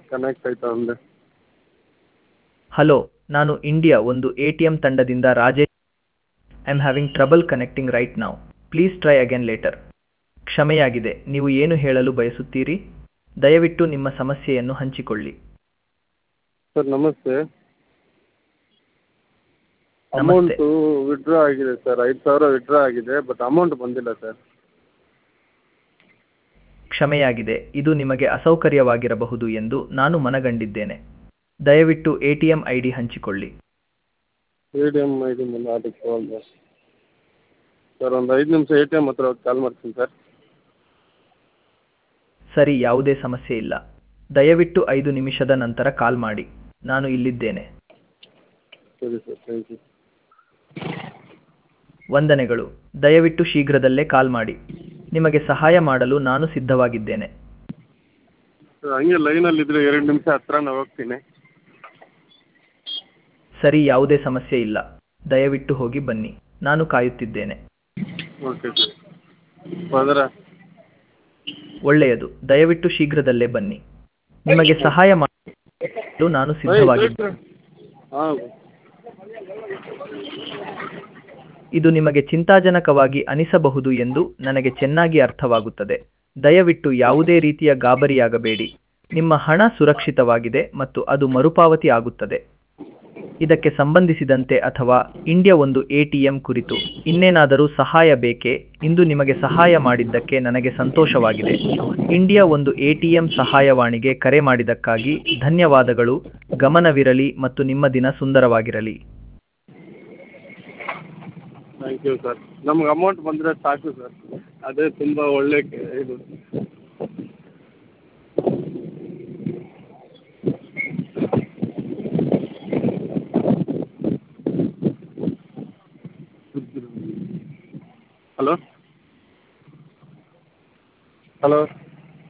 Connect ಆಯ್ತಾ ಅಂದೆ hello ನಾನು ಇಂಡಿಯಾ ಒಂದು ಎ ಟಿ ಎಂ ತಂಡದಿಂದ Rajesh I am having trouble connecting right now please try again later ಕ್ಷಮೆಯಾಗಿದೆ ನೀವು ಏನು ಹೇಳಲು ಬಯಸುತ್ತೀರಿ ದಯವಿಟ್ಟು ನಿಮ್ಮ ಸಮಸ್ಯೆಯನ್ನು ಹಂಚಿಕೊಳ್ಳಿ ಸರ್ ನಮಸ್ತೆ ನಮಸ್ತೆ. ಅಮೌಂಟು ವಿಡ್ರಾ ಆಗಿದೆ ಸರ್ ಐದು ಸಾವಿರ ವಿಡ್ರಾ ಆಗಿದೆ ಬಟ್ ಅಮೌಂಟ್ ಬಂದಿಲ್ಲ ಸರ್ ಕ್ಷಮೆಯಾಗಿದೆ ಇದು ನಿಮಗೆ ಅಸೌಕರ್ಯವಾಗಿರಬಹುದು ಎಂದು ನಾನು ಮನಗಂಡಿದ್ದೇನೆ ದಯವಿಟ್ಟು A T M I D ಹಂಚಿಕೊಳ್ಳಿ A T M I D ಮೇಲೆ ಅದಕ್ಕೆ ಕಾಲ್ ಸರ್ ಒಂದು ಐದು ನಿಮಿಷ ಎ ಟಿ ಎಮ್ ಹತ್ರ ಹೋಗಿ ಕಾಲ್ ಮಾಡ್ತೀನಿ ಸರ್ ಸರಿ ಯಾವುದೇ ಸಮಸ್ಯೆ ಇಲ್ಲ ದಯವಿಟ್ಟು ಐದು ನಿಮಿಷದ ನಂತರ ಕಾಲ್ ಮಾಡಿ ನಾನು ಇಲ್ಲಿದ್ದೇನೆ ಸರಿ ಸರ್ ಥ್ಯಾಂಕ್ ಯು ವಂದನೆಗಳು ದಯವಿಟ್ಟು ಶೀಘ್ರದಲ್ಲೇ ಕಾಲ್ ಮಾಡಿ ನಿಮಗೆ ಸಹಾಯ ಮಾಡಲು ನಾನು ಸಿದ್ಧವಾಗಿದ್ದೇನೆ ಸರ್ ಹಂಗೆ ಲೈನಲ್ಲಿದ್ದರೆ ಎರಡು ನಿಮಿಷ ಹತ್ರ ನಾನು ಹೋಗ್ತೀನಿ ಸರಿ ಯಾವುದೇ ಸಮಸ್ಯೆ ಇಲ್ಲ ದಯವಿಟ್ಟು ಹೋಗಿ ಬನ್ನಿ ನಾನು ಕಾಯುತ್ತಿದ್ದೇನೆ ಓಕೆ ಸರ್ ಹೋದ್ರೆ ಒಳ್ಳೆಯದು ದಯವಿಟ್ಟು ಶೀಘ್ರದಲ್ಲೇ ಬನ್ನಿ ನಿಮಗೆ ಸಹಾಯ ಮಾಡಲು ನಾನು ಸಿದ್ಧವಾಗಿದ್ದೇನೆ ಹಾಂ ಇದು ನಿಮಗೆ ಚಿಂತಾಜನಕವಾಗಿ ಅನಿಸಬಹುದು ಎಂದು ನನಗೆ ಚೆನ್ನಾಗಿ ಅರ್ಥವಾಗುತ್ತದೆ ದಯವಿಟ್ಟು ಯಾವುದೇ ರೀತಿಯ ಗಾಬರಿಯಾಗಬೇಡಿ ನಿಮ್ಮ ಹಣ ಸುರಕ್ಷಿತವಾಗಿದೆ ಮತ್ತು ಅದು ಮರುಪಾವತಿ ಆಗುತ್ತದೆ ಇದಕ್ಕೆ ಸಂಬಂಧಿಸಿದಂತೆ ಅಥವಾ ಇಂಡಿಯಾ ಒಂದು ಎಟಿಎಂ ಕುರಿತು ಇನ್ನೇನಾದರೂ ಸಹಾಯ ಬೇಕೇ ಇಂದು ನಿಮಗೆ ಸಹಾಯ ಮಾಡಿದ್ದಕ್ಕೆ ನನಗೆ ಸಂತೋಷವಾಗಿದೆ ಇಂಡಿಯಾ ಒಂದು ಎಟಿಎಂ ಸಹಾಯವಾಣಿಗೆ ಕರೆ ಮಾಡಿದ್ದಕ್ಕಾಗಿ ಧನ್ಯವಾದಗಳು ಗಮನವಿರಲಿ ಮತ್ತು ನಿಮ್ಮ ದಿನ ಸುಂದರವಾಗಿರಲಿ ಥ್ಯಾಂಕ್ ಯು ಸರ್ ನಮ್ಗೆ ಅಮೌಂಟ್ ಬಂದರೆ ಸಾಕು ಸರ್ ಅದೇ ತುಂಬ ಒಳ್ಳೆ ಕೆ- ಇದು ಹಲೋ ಹಲೋ